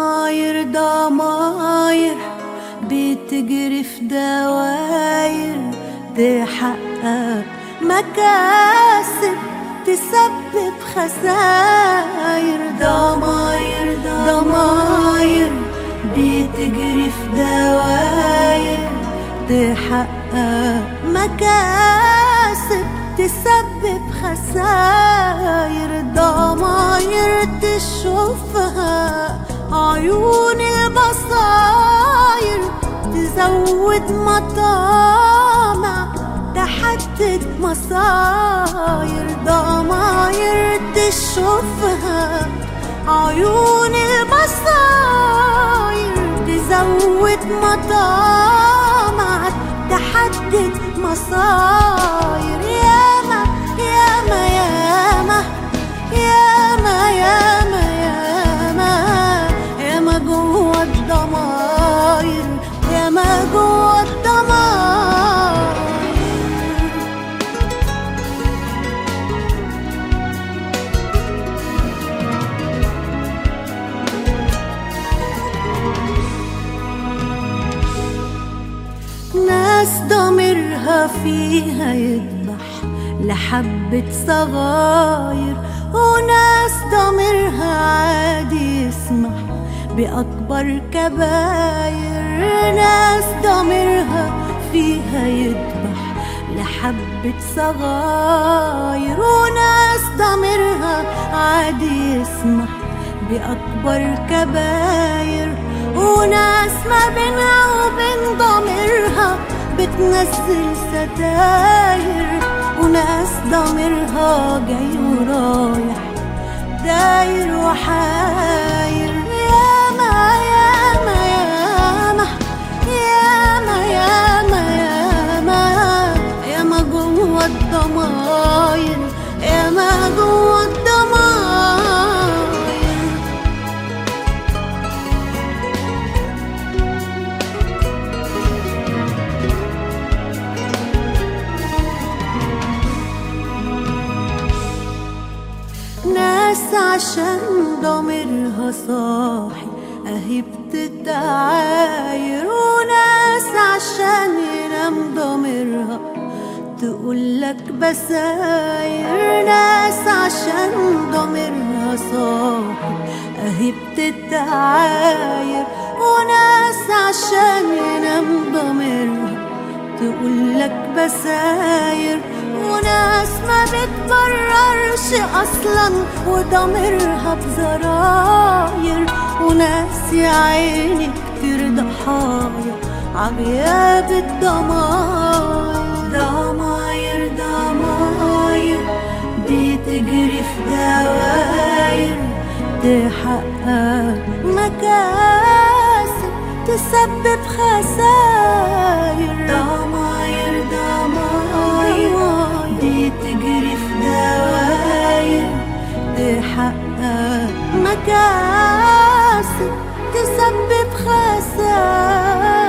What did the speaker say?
ضماير ضماير بتجري في دواير تحقق مكاسب تسبب خساير ضماير ضماير بتجري في دواير تحقق مكاسب تسبب خساير ضماير تشوفها عيون البصاير تزود مطامع تحدد مصاير ضماير تشوفها عيون البصاير تزود مطامع تحدد مصاير ياما ياما ياما ياما ياما ياما ياما جوا الضماير ياما جوا الضماير ناس ضميرها فيها يذبح لحبة صغاير وناس ضميرها عادي يسمح بأكبر كباير ناس ضميرها فيها يذبح لحبة صغاير وناس ضميرها عادي يسمح بأكبر كباير وناس ما بينها وبين ضميرها بتنزل ستاير وناس ضميرها جاي ورايح داير وحاير ياما ياما ياما ياما ياما ياما ياما جوا الضماير ياما جوا الضماير ناس عشان ضميرها صاحي اهي بتتعاير وناس عشان ينام ضميرها تقولك بساير ناس عشان ضميرها صاحي اهي بتتعاير وناس عشان ينام ضميرها تقولك بساير وناس ما بتبررش اصلا وضميرها بزراير وناس يا عيني كتير ضحايا عغياب الضماير ضماير ضماير بتجري في دواير تحقق مكاسب تسبب خساير ضماير ضماير بتجري في دواير تحقق مكاسب تسبب خساير